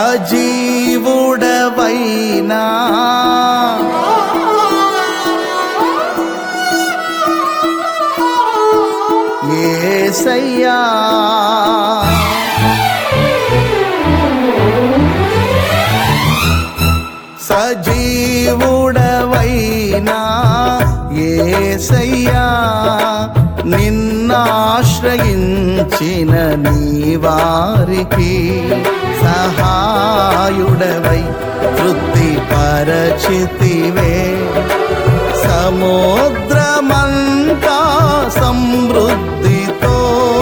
సజీవుడవైనా ఏసయ్యా సజీవుడవైనా ఏసయ్యా నిన్నాశ్రయించిన నీ వారికి సహాయుడవై తృప్తి పరచితివే సముద్రమంతా సమృద్ధితో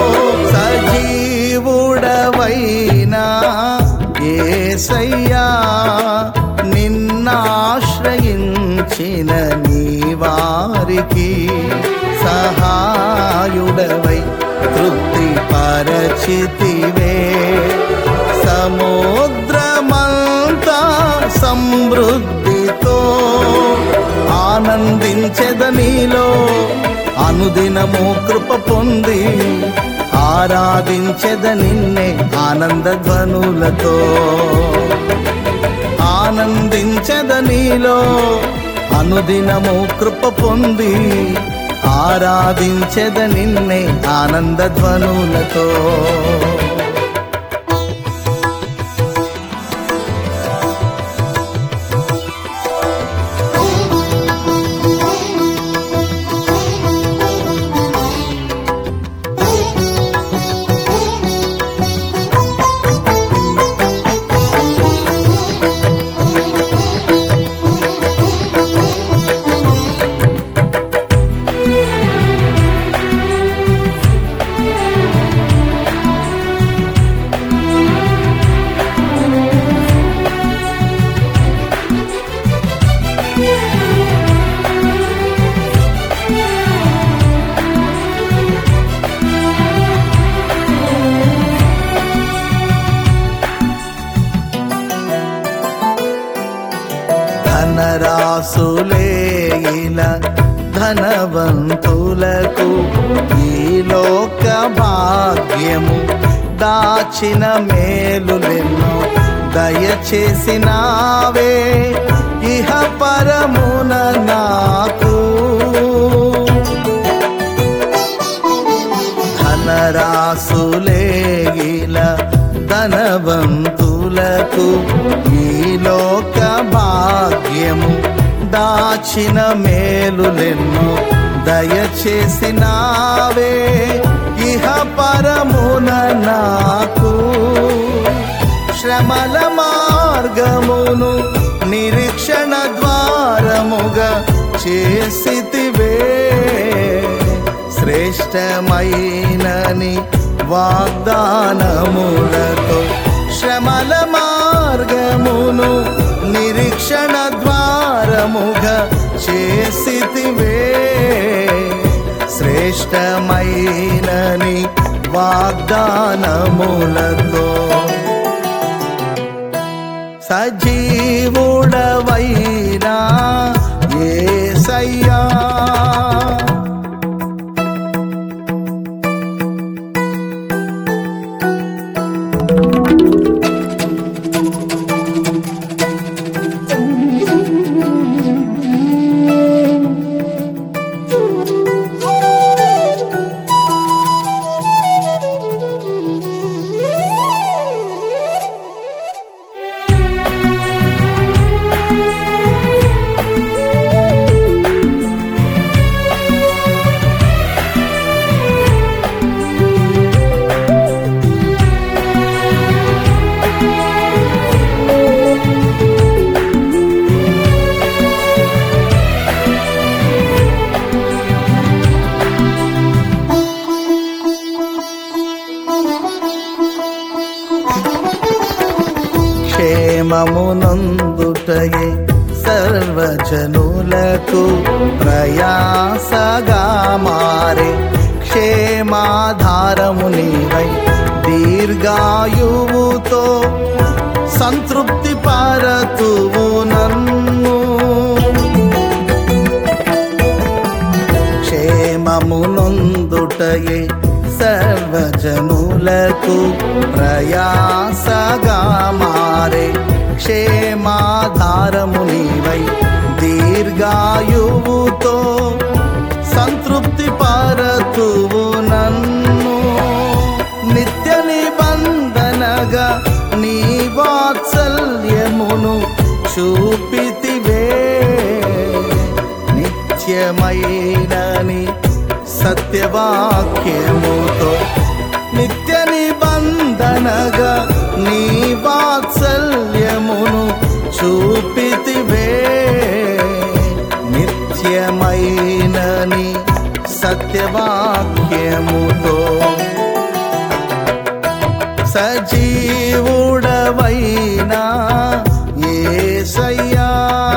సజీవుడవైనా ఏసయ్యా నిన్నాశ్రయించిన నీ వారికి సహాయుడవై తృప్తి పరచితివే సముద్రమంతా సమృద్ధితో ఆనందించెద నీలో అనుదినము కృప పొంది ఆరాధించెద నిన్నే ఆనంద ధ్వనులతో ఆనందించెద నీలో అనుదినము కృప పొంది ఆరాధించెద నిన్నే ఆనంద ధ్వనులతో ధనరాసులేల ధనవంతులకు ఈ లోక భాగ్యము దాచిన మేలులెన్నో దయచేసినావే ఇహ పరమున నాకు ధనరాసులేల ధనవంతులకు ఈ లోక భాగ్యము దాచిన మేలులెన్నో దయచేసినావే ఇహ పరమున నాకు శ్రమల మార్గమును నిరీక్షణ ద్వారముగా చేసితివే శ్రేష్టమైనని వాగ్దానములతో శ్రమల మార్గమును నిరీక్షణ ద్వారముగా చేసితివే శ్రేష్టమైనని వాగ్దానములతో సజీవుడవైనా ఏసయ్యా క్షేమమునందుటయే సర్వజనులకు ప్రయాసగా మారే క్షేమాధారము నీవై దీర్ఘాయువుతో సంతృప్తి పరతువు నన్ను క్షేమమునందుటయే సర్వ సర్వజనులకు ప్రయాసగా మారే క్షేమాధారము నీవై దీర్ఘాయువుతో సంతృప్తి పరతువు నన్ను నిత్య నిబంధనగా నీ వాత్సల్యమును చూపితివే నిత్యమైనని సత్యవాక్యముతో నిత్య నిబంధనగా నీ వాత్సల్యమును చూపితివే నిత్యమైనని సత్యవాక్యముతో సజీవుడవైనా ఏసయ్యా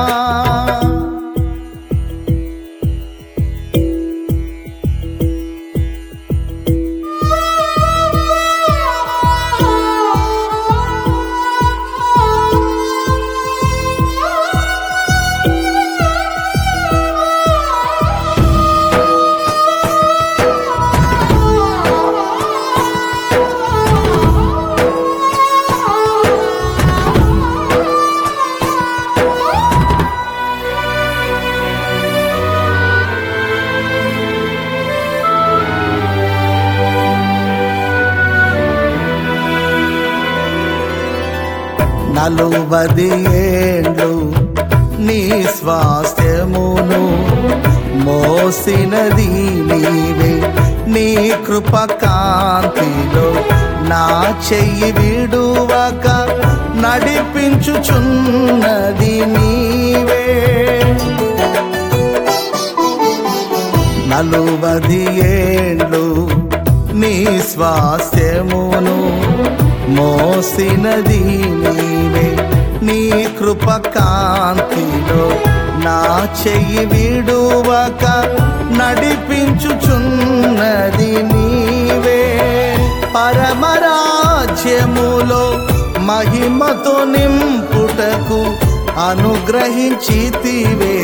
నలువది ఏండ్లు నీ స్వాస్థ్యమును మోసినది నీవే నీ కృప కాంతిలో నా చెయ్యి విడువక నడిపించుచున్నది నీవే నలువది ఏండ్లు నీ స్వాస్థ్యమును మోసినది నీవే నీ కృప కాంతిలో నా చెయ్యి విడువక నడిపించుచున్నది నీవే పరమరాజ్యములో మహిమతో నింపుటకు అనుగ్రహించితివే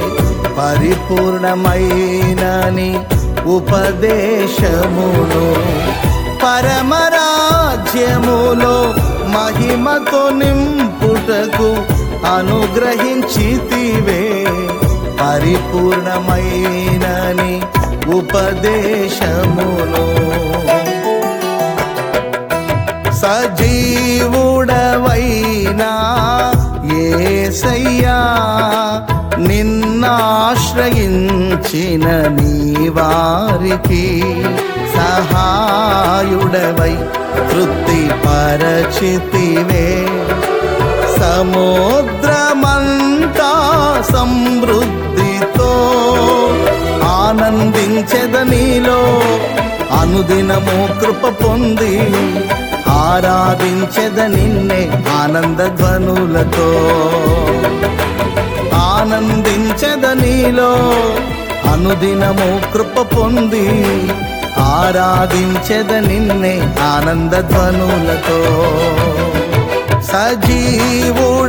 పరిపూర్ణమైనని ఉపదేశమును పరమరాజ్యములో మహిమతో నింపుటకు అనుగ్రహించితివే పరిపూర్ణమైనని ఉపదేశమును సజీవుడవైనా ఏసయ్యా నిన్నాశ్రయించిన నీ వారికి సహాయుడవై తృప్తి పరచితివే సముద్రమంతా సమృద్ధితో ఆనందించెద నీలో అనుదినము కృప పొంది ఆరాధించెద నిన్నే ఆనంద ధ్వనులతో ఆనందించెద నీలో అనుదినము కృప పొంది ఆరాధించెద నిన్నే ఆనంద ధ్వనులతో సజీవుడ